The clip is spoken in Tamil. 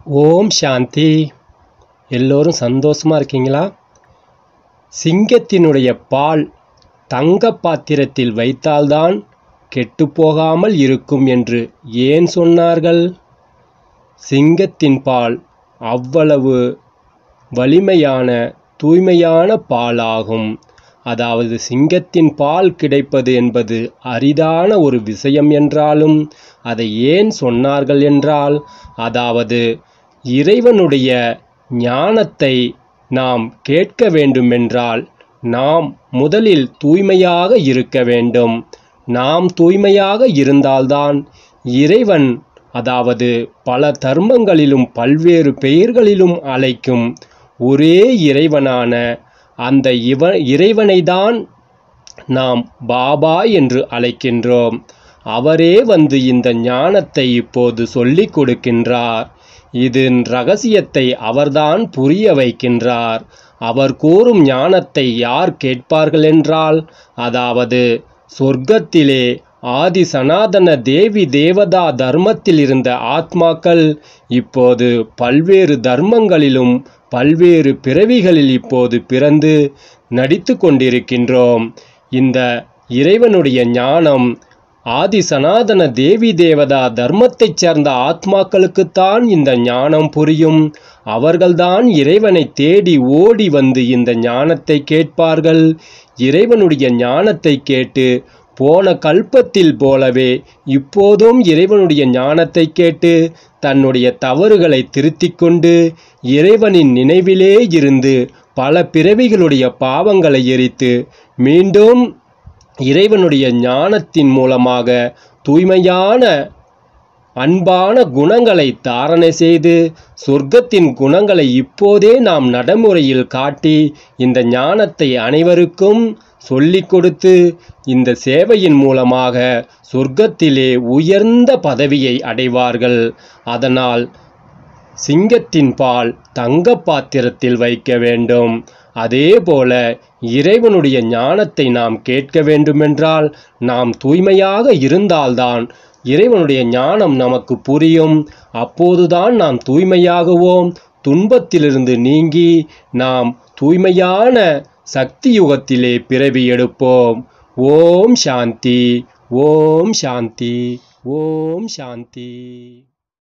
ஓம் சாந்தி எல்லோரும் சந்தோஷமா இருக்கீங்களா சிங்கத்தினுடைய பால் தங்க பாத்திரத்தில் வைத்தால்தான் கெட்டுப்போகாமல் இருக்கும் என்று ஏன் சொன்னார்கள் சிங்கத்தின் பால் அவ்வளவு வலிமையான தூய்மையான பாலாகும் அதாவது சிங்கத்தின் பால் கிடைப்பது என்பது அரிதான ஒரு விஷயம் என்றாலும் அதை ஏன் சொன்னார்கள் என்றால் அதாவது இறைவனுடைய ஞானத்தை நாம் கேட்க வேண்டுமென்றால் நாம் முதலில் தூய்மையாக இருக்க வேண்டும் நாம் தூய்மையாக இருந்தால்தான் இறைவன் அதாவது பல தர்மங்களிலும் பல்வேறு பெயர்களிலும் அழைக்கும் ஒரே இறைவனான அந்த இவ இறைவனைதான் நாம் பாபா என்று அழைக்கின்றோம் அவரே வந்து இந்த ஞானத்தை இப்போது சொல்லிக் கொடுக்கின்றார் இதன் ரகசியத்தை அவர்தான் புரிய வைக்கின்றார் அவர் கூறும் ஞானத்தை யார் கேட்பார்கள் என்றால் அதாவது சொர்க்கத்திலே ஆதி சனாதன தேவி தேவதா தர்மத்தில் இருந்த ஆத்மாக்கள் இப்போது பல்வேறு தர்மங்களிலும் பல்வேறு பிறவிகளில் இப்போது பிறந்து நடித்து கொண்டிருக்கின்றோம் இந்த இறைவனுடைய ஞானம் ஆதி சனாதன தேவி தேவதா தர்மத்தைச் சேர்ந்த ஆத்மாக்களுக்குத்தான் இந்த ஞானம் புரியும் அவர்கள்தான் இறைவனை தேடி ஓடி வந்து இந்த ஞானத்தை கேட்பார்கள் இறைவனுடைய ஞானத்தை கேட்டு போன கல்பத்தில் போலவே இப்போதும் இறைவனுடைய ஞானத்தை கேட்டு தன்னுடைய தவறுகளை திருத்திக் கொண்டு இறைவனின் நினைவிலே இருந்து பல பிறவிகளுடைய பாவங்களை எரித்து மீண்டும் இறைவனுடைய ஞானத்தின் மூலமாக தூய்மையான அன்பான குணங்களை தாரணை செய்து சொர்க்கத்தின் குணங்களை இப்போதே நாம் நடைமுறையில் காட்டி இந்த ஞானத்தை அனைவருக்கும் சொல்லிக் கொடுத்து இந்த சேவையின் மூலமாக சொர்க்கத்திலே உயர்ந்த பதவியை அடைவார்கள் அதனால் சிங்கத்தின் பால் தங்க பாத்திரத்தில் வைக்க வேண்டும் அதேபோல இறைவனுடைய ஞானத்தை நாம் கேட்க வேண்டுமென்றால் நாம் தூய்மையாக இருந்தால்தான் இறைவனுடைய ஞானம் நமக்கு புரியும் அப்போதுதான் நாம் தூய்மையாகுவோம் துன்பத்திலிருந்து நீங்கி நாம் தூய்மையான சக்தி யுகத்திலே பிறவி எடுப்போம் ஓம் சாந்தி ஓம் சாந்தி ஓம் சாந்தி